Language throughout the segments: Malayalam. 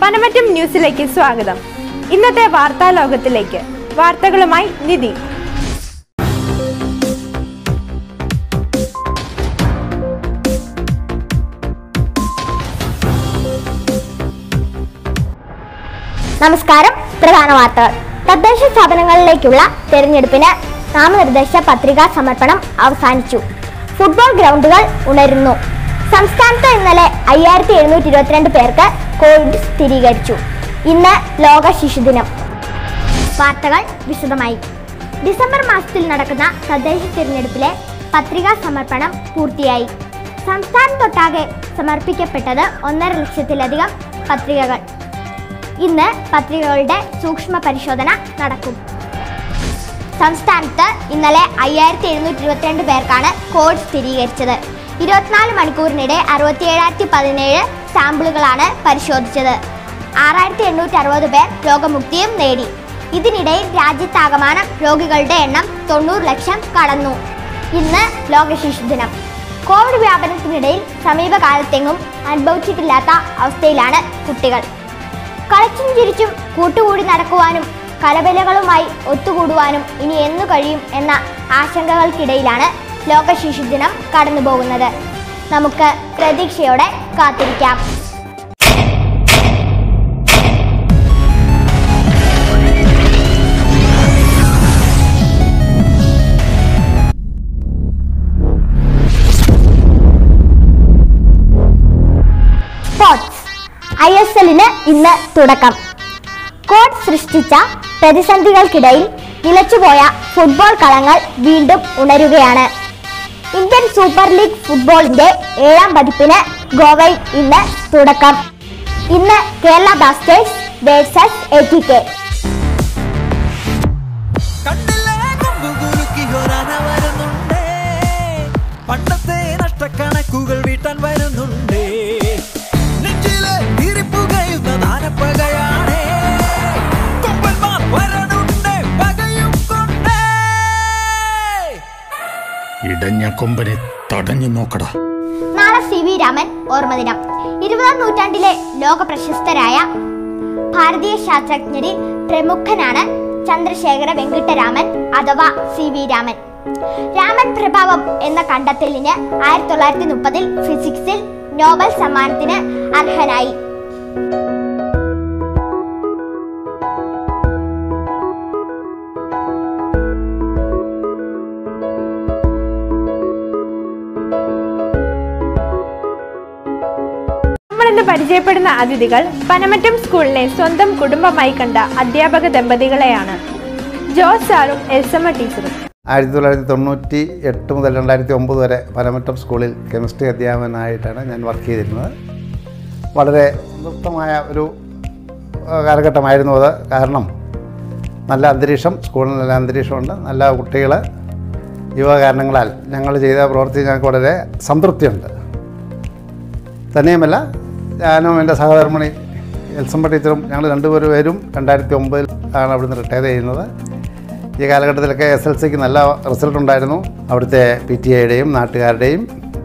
പനമറ്റം ന്യൂസിലേക്ക് സ്വാഗതം ഇന്നത്തെ വാർത്താ ലോകത്തിലേക്ക് വാർത്തകളുമായി നിധി നമസ്കാരം പ്രധാന വാർത്തകൾ തദ്ദേശ സ്ഥാപനങ്ങളിലേക്കുള്ള തെരഞ്ഞെടുപ്പിന് നാമനിർദ്ദേശ പത്രികാ സമർപ്പണം അവസാനിച്ചു ഫുട്ബോൾ ഗ്രൗണ്ടുകൾ ഉണരുന്നു സംസ്ഥാനത്ത് ഇന്നലെ അയ്യായിരത്തി എഴുന്നൂറ്റി ഇരുപത്തിരണ്ട് പേർക്ക് കോവിഡ് സ്ഥിരീകരിച്ചു ഇന്ന് ലോക ശിശുദിനം വാർത്തകൾ വിശദമായി ഡിസംബർ മാസത്തിൽ നടക്കുന്ന തദ്ദേശ തിരഞ്ഞെടുപ്പിലെ പത്രികാ സമർപ്പണം പൂർത്തിയായി സംസ്ഥാനത്തൊട്ടാകെ സമർപ്പിക്കപ്പെട്ടത് ഒന്നര ലക്ഷത്തിലധികം പത്രികകൾ ഇന്ന് പത്രികകളുടെ സൂക്ഷ്മ പരിശോധന നടക്കും സംസ്ഥാനത്ത് ഇന്നലെ അയ്യായിരത്തി എഴുന്നൂറ്റി ഇരുപത്തിരണ്ട് പേർക്കാണ് കോവിഡ് സ്ഥിരീകരിച്ചത് ഇരുപത്തിനാല് മണിക്കൂറിനിടെ അറുപത്തി ഏഴായിരത്തി പതിനേഴ് സാമ്പിളുകളാണ് പരിശോധിച്ചത് ആറായിരത്തി എണ്ണൂറ്റി അറുപത് പേർ രോഗമുക്തിയും നേടി ഇതിനിടയിൽ രാജ്യത്താകമാനം രോഗികളുടെ എണ്ണം തൊണ്ണൂറ് ലക്ഷം കടന്നു ഇന്ന് ലോക ശിശുദിനം കോവിഡ് വ്യാപനത്തിനിടയിൽ സമീപകാലത്തെങ്ങും അനുഭവിച്ചിട്ടില്ലാത്ത അവസ്ഥയിലാണ് കുട്ടികൾ കളിച്ചും ചിരിച്ചും കൂട്ടുകൂടി നടക്കുവാനും കലബലകളുമായി ഒത്തുകൂടുവാനും ഇനി എന്നു കഴിയും എന്ന ആശങ്കകൾക്കിടയിലാണ് ലോക ശിശുദിനം കടന്നുപോകുന്നത് നമുക്ക് പ്രതീക്ഷയോടെ കാത്തിരിക്കാം സ്പോർട്സ് ഐ എസ് എല്ലിന് ഇന്ന് തുടക്കം കോഡ് സൃഷ്ടിച്ച പ്രതിസന്ധികൾക്കിടയിൽ നിലച്ചുപോയ ഫുട്ബോൾ കളങ്ങൾ വീണ്ടും ഉണരുകയാണ് ഇന്ത്യൻ സൂപ്പർ ലീഗ് ഫുട്ബോളിന്റെ ഏഴാം പതിപ്പിന് ഗോവയിൽ ഇന്ന് തുടക്കം ഇന്ന് Kerala Blasters versus A T K കണ്ടില്ലേ കൊമ്പുകുലുക്കി ഒരാന വരുന്നുണ്ടേ പണ്ടത്തെ നഷ്ടക്കണക്കുകൾ വീട്ടാൻ വരുന്നുണ്ടേ നെഞ്ചിലെ തിരിപ്പുകയുന്ന ദാനപ്പകയാണേ കൊമ്പന്മാർ വരണുണ്ടേ പകയും കൊണ്ടേ ഇടഞ്ഞ കൊമ്പനെ തടഞ്ഞു നോക്കടാ നാളെ സി വി രാമൻ ഓർമ്മദിനം ഇരുപതാം നൂറ്റാണ്ടിലെ ലോക പ്രശസ്തരായ ഭാരതീയ ശാസ്ത്രജ്ഞരിൽ പ്രമുഖനാണ് ചന്ദ്രശേഖര വെങ്കിട്ടരാമൻ അഥവാ സി വി രാമൻ രാമൻ പ്രഭാവം എന്ന കണ്ടെത്തലിന് ആയിരത്തി തൊള്ളായിരത്തി മുപ്പതിൽ ഫിസിക്സിൽ നോബൽ സമ്മാനത്തിന് അർഹനായി നമ്മളിന്ന് പരിചയപ്പെടുന്ന അതിഥികൾ പനമറ്റം സ്കൂളിലെ സ്വന്തം കുടുംബമായി കണ്ട അധ്യാപക ദമ്പതികളെയാണ് ജോസ് സാറും എൽസമ്മ ടീച്ചറും ആയിരത്തി തൊള്ളായിരത്തി തൊണ്ണൂറ്റി എട്ട് മുതൽ രണ്ടായിരത്തി ഒമ്പത് വരെ പനമറ്റം സ്കൂളിൽ കെമിസ്ട്രി അധ്യാപകനായിട്ടാണ് ഞാൻ വർക്ക് ചെയ്തിരുന്നത് വളരെ നൃത്തമായ ഒരു ആ, കാലഘട്ടമായിരുന്നു അത് കാരണം നല്ല അന്തരീക്ഷം സ്കൂളിൽ നല്ല അന്തരീക്ഷമുണ്ട് നല്ല കുട്ടികൾ യുവ കാരണങ്ങളാൽ ഞങ്ങൾ ചെയ്ത പ്രവൃത്തി ഞങ്ങൾക്ക് വളരെ സംതൃപ്തിയുണ്ട് തന്നെയുമല്ല ഞാനും എൻ്റെ സഹധർമ്മിണി എൽസമ്മ ടീച്ചറും ഞങ്ങൾ രണ്ടുപേരും രണ്ടായിരത്തി ഒമ്പതിൽ ആണ് അവിടുന്ന് റിട്ടയർ ചെയ്യുന്നത് ഈ കാലഘട്ടത്തിലൊക്കെ എസ് എൽ സിക്ക് നല്ല റിസൾട്ട് ഉണ്ടായിരുന്നു അവിടുത്തെ പി ടി ഐയുടെയും നാട്ടുകാരുടെയും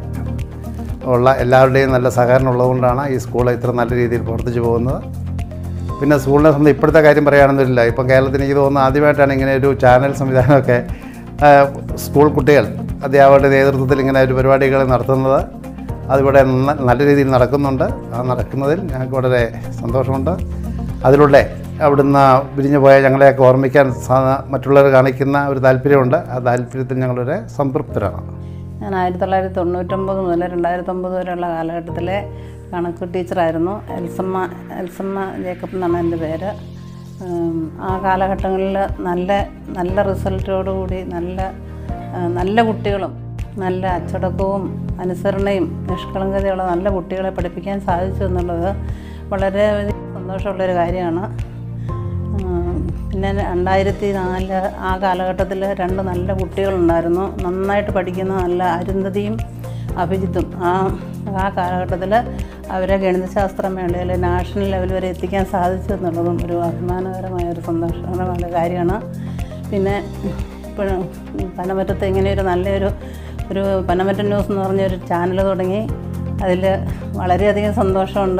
ഉള്ള എല്ലാവരുടെയും നല്ല സഹകരണം ഉള്ളതുകൊണ്ടാണ് ഈ സ്കൂൾ ഇത്ര നല്ല രീതിയിൽ പ്രവർത്തിച്ചു പോകുന്നത് പിന്നെ സ്കൂളിനെ സംബന്ധിച്ച് ഇപ്പോഴത്തെ കാര്യം പറയുകയാണെന്നില്ല ഇപ്പം കേരളത്തിന് എനിക്ക് തോന്നുന്നു ആദ്യമായിട്ടാണ് ഇങ്ങനെ ഒരു ചാനൽ സംവിധാനമൊക്കെ ആ, സ്കൂൾ കുട്ടികൾ അധ്യാപകരുടെ നേതൃത്വത്തിൽ ഇങ്ങനെ ഒരു പരിപാടികൾ നടത്തുന്നത് അതിവിടെ നന്ന- നല്ല രീതിയിൽ നടക്കുന്നുണ്ട് ആ നടക്കുന്നതിൽ ഞങ്ങൾക്ക് വളരെ സന്തോഷമുണ്ട് അതിലൂടെ അവിടുന്ന് പിരിഞ്ഞു പോയ ഞങ്ങളെയൊക്കെ ഓർമ്മിക്കാൻ സാ- മറ്റുള്ളവർ കാണിക്കുന്ന ഒരു താല്പര്യമുണ്ട് ആ താല്പര്യത്തിൽ ഞങ്ങളൊരു സംതൃപ്തരാണ് ഞാൻ ആയിരത്തി തൊള്ളായിരത്തി തൊണ്ണൂറ്റൊമ്പത് മുതൽ രണ്ടായിരത്തി ഒമ്പത് വരെയുള്ള കാലഘട്ടത്തിലെ കണക്ക് ടീച്ചറായിരുന്നു എൽസമ്മ എൽസമ്മ ജേക്കബ് എന്നാണ് എൻ്റെ പേര് ഉം, ആ കാലഘട്ടങ്ങളിൽ നല്ല നല്ല റിസൾട്ടോടുകൂടി നല്ല ആ, നല്ല കുട്ടികളും നല്ല അച്ചടക്കവും അനുസരണയും നിഷ്കളങ്കതയുള്ള നല്ല കുട്ടികളെ പഠിപ്പിക്കാൻ സാധിച്ചു എന്നുള്ളത് വളരെ സന്തോഷമുള്ളൊരു കാര്യമാണ് ഉം, പിന്നെ രണ്ടായിരത്തി നാല് ആ കാലഘട്ടത്തിൽ രണ്ട് നല്ല കുട്ടികളുണ്ടായിരുന്നു നന്നായിട്ട് പഠിക്കുന്ന നല്ല അരുന്ധതിയും അഭിജിത്തും ആ ആ കാലഘട്ടത്തിൽ അവരെ ഗണിതശാസ്ത്ര മേളയിൽ നാഷണൽ ലെവൽ വരെ എത്തിക്കാൻ സാധിച്ചു എന്നുള്ളതും ഒരു അഭിമാനകരമായ ഒരു സന്തോഷകരമായ കാര്യമാണ് പിന്നെ ഇപ്പോഴും പനമറ്റത്ത് ഇങ്ങനെ ഒരു നല്ലൊരു ഒരു പനമറ്റം ന്യൂസ് എന്ന് പറഞ്ഞൊരു ചാനൽ തുടങ്ങി അതിൽ വളരെയധികം സന്തോഷമുണ്ട്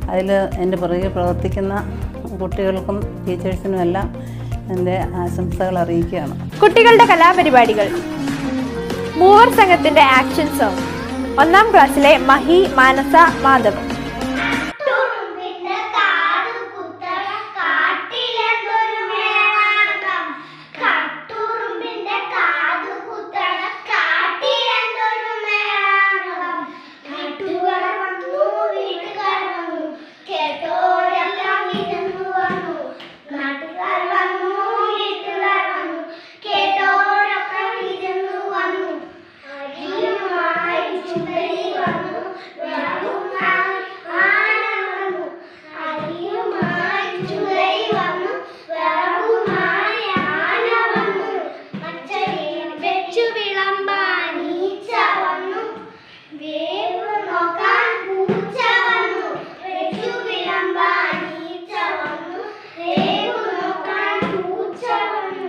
അതിൽ എൻ്റെ പുറകിൽ പ്രവർത്തിക്കുന്ന കുട്ടികൾക്കും ടീച്ചേഴ്സിനും എല്ലാം എൻ്റെ ആശംസകൾ അറിയിക്കുകയാണ് കുട്ടികളുടെ കലാപരിപാടികൾ മൂവർ സംഘത്തിന്റെ ആക്ഷൻ സോങ് ഒന്നാം ക്ലാസ്സിലെ മഹി മാനസ മാധവ് തുറുമ്പിന്റെ കാത് കുത്തണ കാട്ടിലെന്തൊരു മേളാങ്കം. കട്ടുറുമ്പിന്റെ കാത് കുത്തണ കാട്ടിലെന്തൊരു മേളാങ്കം. നാട്ടുകാർ വന്നു, വീട്ടുകാർ വന്നു, കേട്ടോരെല്ലാം ഇരുന്നു വന്നു. നാട്ടുകാർ വന്നു, വീട്ടുകാർ വന്നു, കേട്ടോരൊക്കെ ഇരുന്നു വന്നു. അരിയുമായി ചുണ്ടരി വന്നു, വിറകുമായി ആന വന്നു. അരിയുമായി ചുണ്ടരി വന്നു, വിറകുമായി ആന വന്നു. പച്ചരിയിൽ വെച്ചു വിളമ്പാൻ ഈച്ച വന്നു. വേവ് നോക്കാൻ പൂച്ച വന്നു. വെച്ചു വിളമ്പാൻ ഈച്ച വന്നു. വേവ് നോക്കാൻ പൂച്ച വന്നു.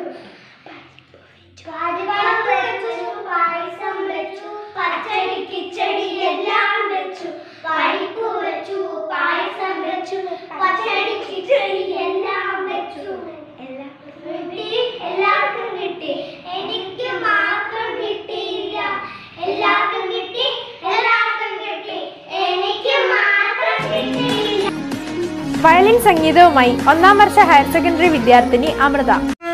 കാരിവളം വെച്ചു, പായസം വെച്ചു, പച്ചടി കിച്ചടി എല്ലാം വെച്ചു. പരിപ്പ് വെച്ചു, പായസം വെച്ചു, പച്ചടി കിച്ചടി എല്ലാം വെച്ചു. എല്ലാവർക്കും കിട്ടി, എല്ലാവർക്കും കിട്ടി. എനിക്ക് മാത്രം കിട്ടിയില്ല. എല്ലാവർക്കും കിട്ടി, എല്ലാവർക്കും കിട്ടി. എനിക്ക് മാത്രം കിട്ടിയില്ല. വയലിൻ സംഗീതവുമായി ഒന്നാം വർഷ ഹയർ സെക്കൻഡറി വിദ്യാർത്ഥിനി അമൃത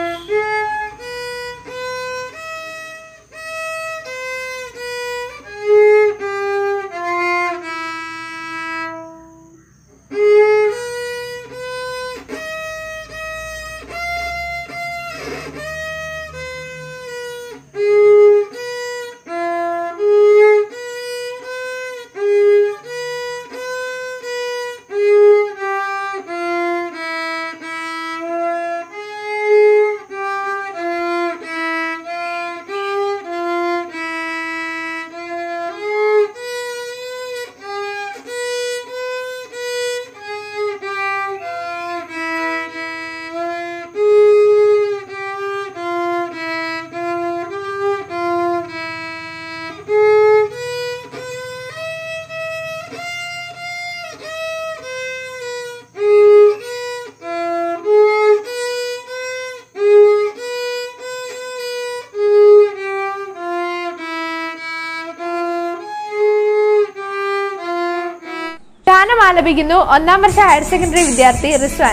ഗാനം ആലപിക്കുന്നു ഒന്നാം വർഷ ഹയർ സെക്കൻഡറി വിദ്യാർത്ഥി Rizwan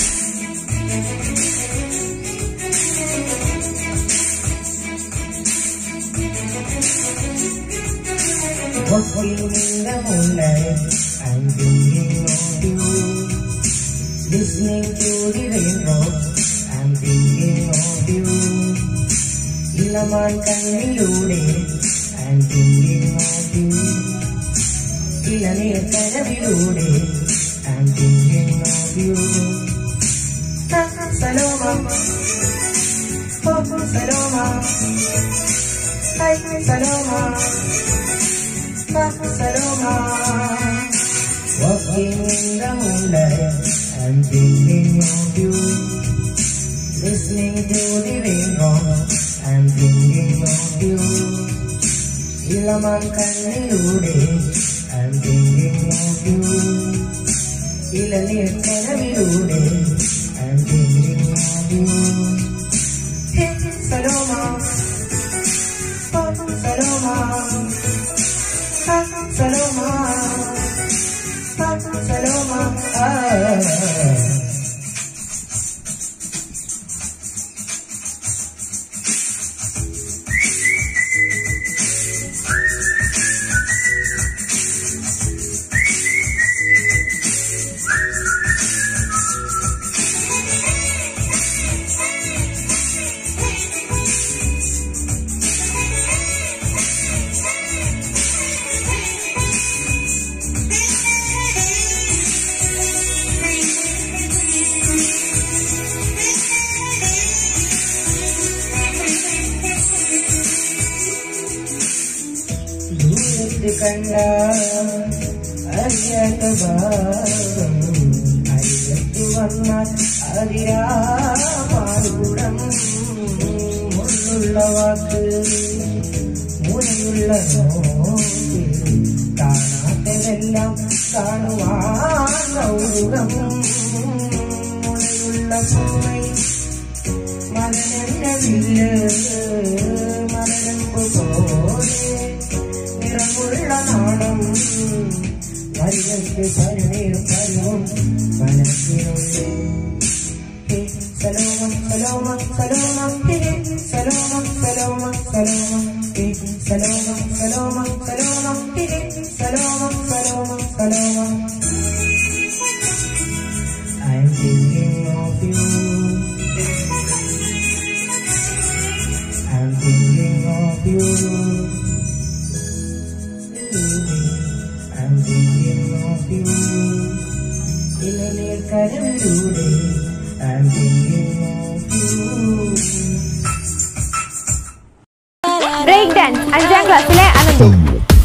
Walking in the moonlight, I'm thinking of you. Listening to the raindrops, I'm thinking of you. ഇളമാൻ കണ്ണിലൂടെ I'm thinking of you. ഇളനീർ കനവിലൂടെ I'm thinking of you. Saloma, oh Saloma, hi Saloma. Saloma. Walking in the moonlight, I'm thinking of you. Listening to the raindrops, I'm thinking of you. ഇളമാൻ കണ്ണിലൂടെ I'm thinking of you. ഇളനീർ കനവിലൂടെ I'm thinking of you. Hey, Saloma. Oh, Saloma. Saloma, Saloma, ah. ദൂരത്ത് കണ്ട അറിയാത്ത ഭാവം അരികത്തു വന്നാൽ അതിരാമാരൂഢം മുള്ളുള്ള വാക്ക് മുനയുള്ള നോക്ക് കാണാത്തതെല്ലാം കാണുവാൻ മുഖം മുളയുള്ള പൂവൈ മകനെന്റെ വില്ല് മകനമ്പ് പോലെ നിറമുള്ള നാണം വരികൾക്ക് പരുനീർ പരുവും മനസ്സിനുള്ളിൽ Saloma Saloma Saloma Saloma Saloma Saloma Saloma Saloma Saloma Saloma Saloma Saloma I'm thinking of you. I'm thinking of you. I'm thinking of you. ഇലയിൽ കരവിലൂടെ I'm thinking of you. Break dance അഞ്ചാം ക്ലാസ്സിലെ അനന്തു